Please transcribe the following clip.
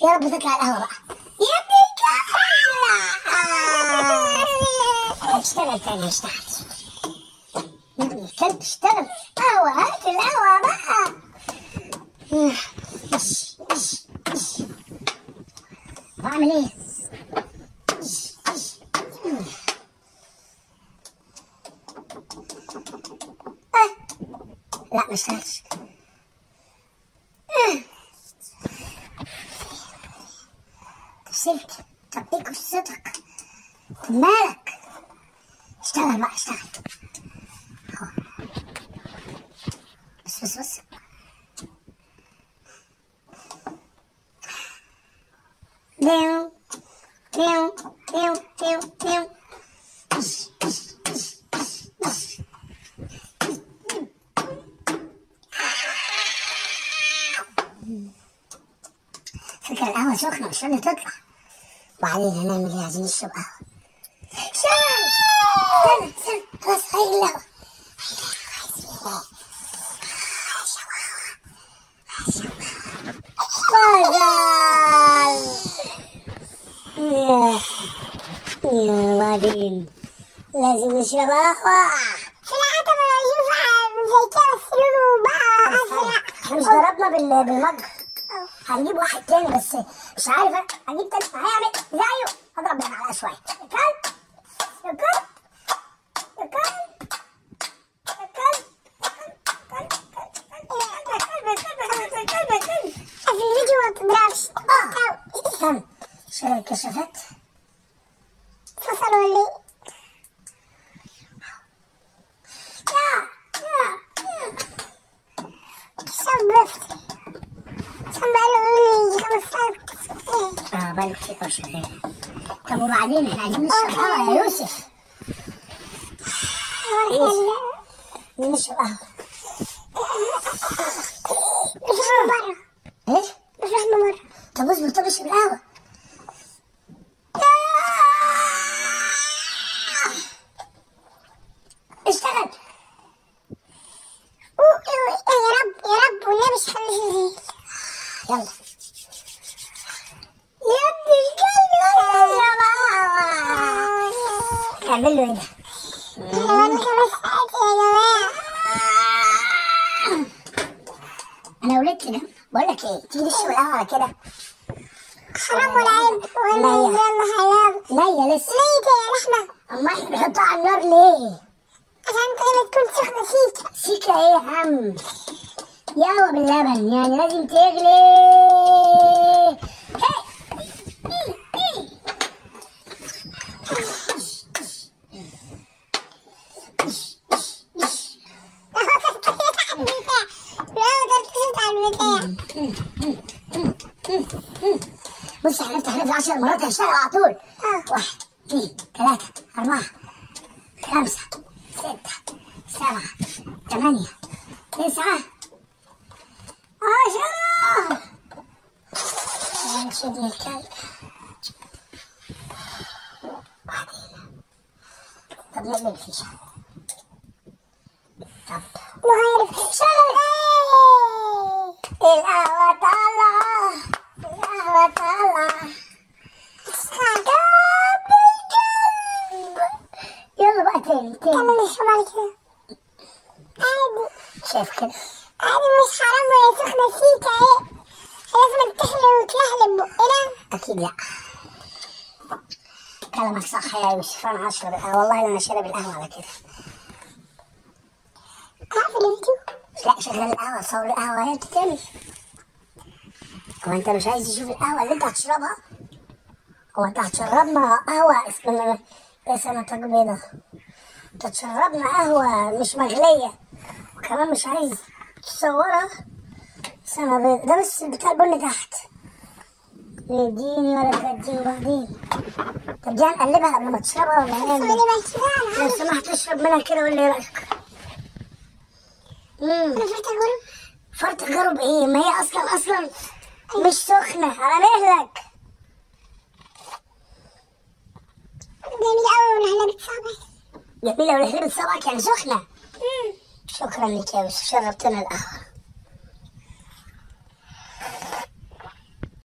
يا رب تطلع القهوة بقى يا ابني الكلب اشتغل تاني اشتغل يا ابني الكلب اشتغل قهوة هات القهوة بقى ايش ايش ايش بعمل ايه؟ ايش ايش آه. لا ما اشتغلش آه. كسبت طب ايه قصتك؟ طب مالك؟ اشتغل بقى اشتغل أهو. بس بس بس ديو ديو ديو ديو ديو إش إش إش إش إش فكرة القهوة سخنة مش راضية تطلع وبعدين هنعمل ايه عايزين نشرب قهوة شغل استنى استنى خلاص هاي القهوة اشتغل يا بعدين لازم نشرب قهوة سمعت ما اشوف زي كده بس لونه بقى ازرق احنا مش ضربنا بال- بالمج هنجيب واحد تاني بس مش عارف هنجيب تاني هيعمل زيه اضرب بالمعلقه شويه يا كلب يا كلب يا كلب يا كلب في الفيديو ما بتضربش اه استنى شيل الكشافات فصل ولا ايه؟ يا يا يا كشاف بفتي عشان بقاله يجي خمس ساعات اه بالك كتير شغال طب وبعدين احنا عايزين نشرب قهوه يا يوسف نشرب قهوه مش من بره ايه مش من بره طب اصبر طب اشرب القهوه اشتغل أوه، أوه، يا رب يا رب والنبي مش خلي زي يلا يا ابني الكلب اشرب قهوه اعمل له ايه ده كمان خمس ساعات يا جماعة انا ولدت ده بقول لك ايه تيجي تشرب القهوه على كده حرام ولا عيب ولا لا. يلا حرام نية لسه ليه كده يا رحمة اما احنا بنحطها على النار ليه عشان كده تكون سخنة فيك سيكا ايه يا عم يلا باللبن يعني لازم تغلي هي. بص احنا نفتح نفس عشر مرات هنشتغل على طول واحد اثنين ثلاثة أربعة خمسة ستة سبعة ثمانية تسعة عشرة نشد الكلب بعدين طب نقلب الفيشة طب شغل القهوة طالعة القهوة طالعة عجب الكلب يلا بقى تاني تاني شايف كده اكيد لا كلامك صح يا يوسف انا هشرب القهوه والله انا شارب القهوه على كده لا شغل القهوه صور القهوه هي بتتعمل هو انت مش عايز تشوف القهوه اللي انت هتشربها هو انت هتشربنا قهوه اسمها يا سمكة بيضة انت تشربنا قهوه مش مغليه وكمان مش عايز تصورها سنة بيضة ده بس بتاع البن تحت يديني ولا تديني بعدين طب دي هنقلبها قبل ما تشربها ولا هنعمل إيه؟ لو سمحت اشرب منها كده ولا ايه رايك؟ امم فرط غرب ايه ما هي اصلا اصلا مش سخنه على مهلك جميله ولحلبت صبعك يعني سخنه شكرا لك يا يوسف شربتنا القهوه